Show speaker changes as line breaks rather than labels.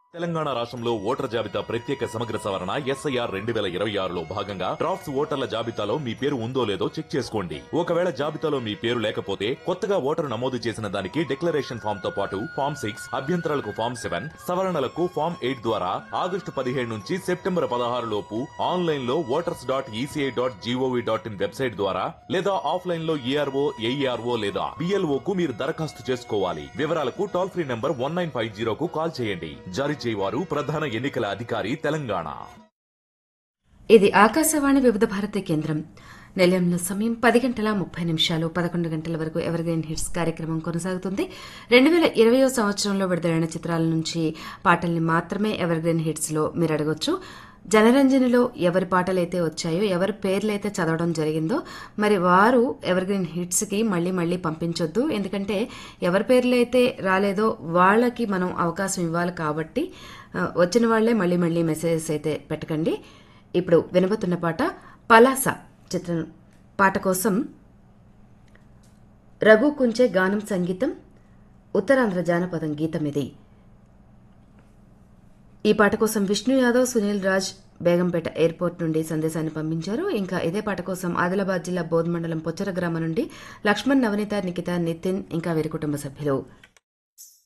తెలంగాణ రాష్ట్రంలో ఓటర్ జాబితా ప్రత్యేక సమగ్ర సవరణ ఎస్ఐఆర్ రెండు వేల ఇరవై ఆరులో భాగంగా డ్రాఫ్ట్స్ ఓటర్ల జాబితాలో మీ పేరు ఉందో లేదో చెక్ చేసుకోండి ఒకవేళ జాబితాలో మీ పేరు లేకపోతే కొత్తగా ఓటరు నమోదు చేసిన దానికి డిక్లరేషన్ ఫామ్ తో పాటు ఫామ్ సిక్స్ అభ్యంతరాలకు ఫామ్ సెవెన్ సవరణలకు ఫామ్ ఎయిట్ ద్వారా ఆగస్టు పదిహేడు నుంచి సెప్టెంబర్ పదహారు లోపు ఆన్లైన్ లో voters dot ECI dot GOV dot IN website ద్వారా లేదా ఆఫ్లైన్ లో ఈఆర్ఓ ఏఈఆర్ఓ లేదా బిఎల్ఓ కు మీరు దరఖాస్తు చేసుకోవాలి వివరాలకు toll free number one nine five జీరోకు కాల్ చేయండి జారీ చేయవారు ప్రధాన ఎన్నికల అధికారి తెలంగాణ
ఇది ఆకాశవాణి వివిధ భారతి కేంద్రం నిలయంలో సమయం పది గంటల ముప్పై నిమిషాలు పదకొండు గంటల వరకు ఎవర్గ్రీన్ హిట్స్ కార్యక్రమం కొనసాగుతుంది రెండు వేల ఇరవయో సంవత్సరంలో విడుదలైన చిత్రాల నుంచి పాటల్ని మాత్రమే ఎవర్గ్రీన్ హిట్స్ లో మీరు అడగొచ్చు జనరంజనిలో ఎవరి పాటలైతే వచ్చాయో ఎవరి పేర్లైతే చదవడం జరిగిందో మరి వారు ఎవర్గ్రీన్ హిట్స్ కి మళ్ళీ మళ్ళీ పంపించొద్దు ఎందుకంటే ఎవరి పేర్లైతే రాలేదో వాళ్ళకి మనం అవకాశం ఇవ్వాలి కాబట్టి ఆ, వచ్చిన వాళ్లే మళ్ళీ మళ్ళీ మెసేజెస్ అయితే పెట్టకండి ఇప్పుడు వినబోతున్న పాట పలాస చిత్రం పాట కోసం రఘు కుంచే గానం సంగీతం ఉత్తరాంధ్ర జానపదం గీతం ఇది ఈ పాట కోసం విష్ణు యాదవ్ సునీల్ రాజ్ బేగంపేట ఎయిర్పోర్ట్ నుండి సందేశాన్ని పంపించారు ఇంకా ఇదే పాట కోసం ఆదిలాబాద్ జిల్లా బోధ్ మండలం పొచ్చర గ్రామం నుండి లక్ష్మణ్ నవనీత నిఖిత నితిన్ ఇంకా వీరి కుటుంబ సభ్యులు